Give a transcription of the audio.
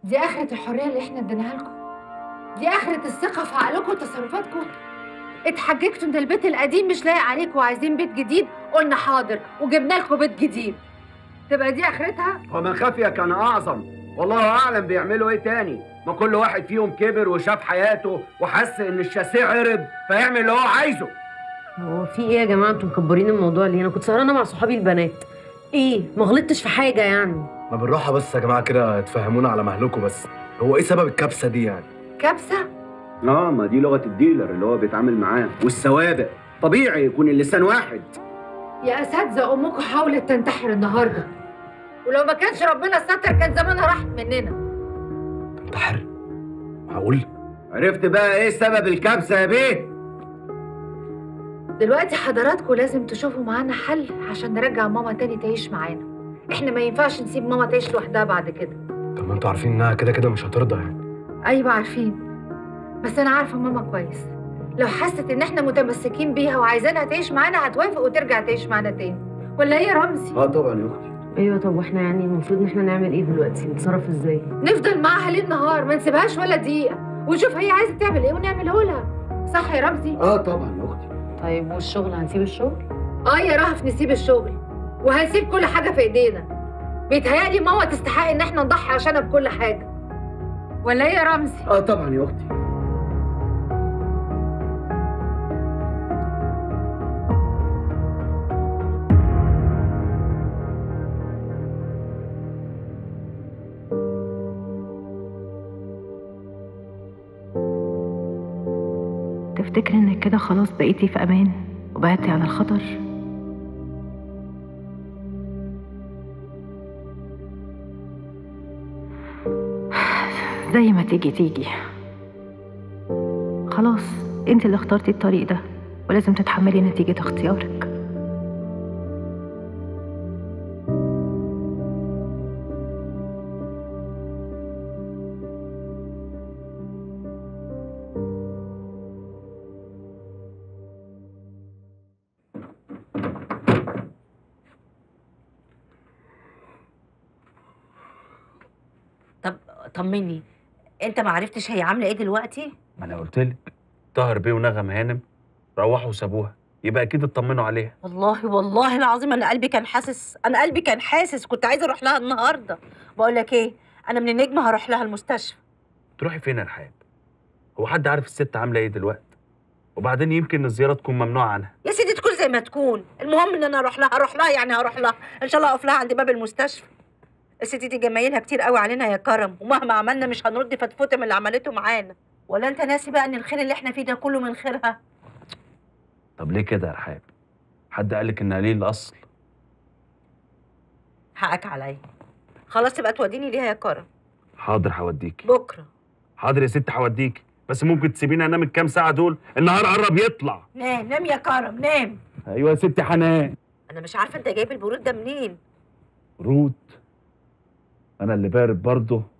دي اخرة الحرية اللي احنا اديناها لكم دي اخرة الثقة في عقلكم وتصرفاتكم اتحججتوا ان البيت القديم مش لايق عليكم وعايزين بيت جديد قلنا حاضر وجبنا لكم بيت جديد تبقى دي اخرتها ومن خفي كان اعظم والله اعلم بيعملوا ايه تاني ما كل واحد فيهم كبر وشاف حياته وحس ان الشاسيه عرب فيعمل اللي هو عايزه هو في ايه يا جماعه انتوا مكبرين الموضوع ليه انا كنت سهرانه مع صحابي البنات ايه ما غلطتش في حاجه يعني ما بالراحه بس يا جماعه كده تفهمونا على مهلكم بس هو ايه سبب الكبسه دي يعني كبسة اه ما دي لغه الديلر اللي هو بيتعامل معاه والسوابق طبيعي يكون اللسان واحد يا اساتذة امكم حاولت تنتحر النهارده ولو ما كانش ربنا ستر كان زمانها راحت مننا تنتحر معقول عرفت بقى ايه سبب الكبسه يا بيه دلوقتي حضراتكم لازم تشوفوا معانا حل عشان نرجع ماما تاني تعيش معانا احنا ما ينفعش نسيب ماما تعيش لوحدها بعد كده طب ما انتوا عارفين انها كده كده مش هترضى يعني ايوه عارفين بس انا عارفه ماما كويس لو حست ان احنا متمسكين بيها وعايزينها تعيش معانا هتوافق وترجع تعيش معانا تاني ولا ايه يا رمزي اه طبعا يا اختي ايوه طب واحنا يعني المفروض ان احنا نعمل ايه دلوقتي نتصرف ازاي نفضل معاها ليل نهار ما نسيبهاش ولا دقيقه ونشوف هي عايزه تعمل ايه ونعمله لها صح يا رمزي اه طبعا يا اختي طيب والشغل هنسيب الشغل اه يا رهف نسيب الشغل وهنسيب كل حاجه في ايدينا بيتهيألي ماما تستحق ان احنا نضحي عشانها بكل حاجه ولا ايه يا رمزي اه طبعا يا اختي تفتكري انك كده خلاص بقيتي في امان وبعدتي عن الخطر زي ما تيجي تيجي خلاص انت اللي اخترتي الطريق ده ولازم تتحملي نتيجة اختيارك طب طمني انت ما عرفتش هي عامله ايه دلوقتي ما انا قلت لك طاهر بيه ونغم هانم روحوا وسابوها يبقى اكيد اطمنوا عليها والله والله العظيم انا قلبي كان حاسس انا قلبي كان حاسس كنت عايزه اروح لها النهارده بقول لك ايه انا من النجم هروح لها المستشفى تروحي فين يا رحاب هو حد عارف الست عامله ايه دلوقتي وبعدين يمكن الزياره تكون ممنوعه عنها يا سيدي تكون زي ما تكون المهم ان انا اروح لها اروح لها يعني هروح لها ان شاء الله اقف لها عند باب المستشفى الست دي جمايلها كتير قوي علينا يا كرم ومهما عملنا مش هنرد فتفوته من اللي عملته معانا ولا انت ناسي بقى ان الخير اللي احنا فيه ده كله من خيرها طب ليه كده يا رحاب حد قالك ان قليل الاصل حقك عليا خلاص تبقى توديني ليها يا كرم حاضر هوديكي بكره حاضر يا ست هوديكي بس ممكن تسيبيني انام الكام ساعه دول النهار قرب يطلع نام نام يا كرم نام ايوه يا ست حنان انا مش عارفه انت جايب البرود ده منين رود انا اللي بارد برضه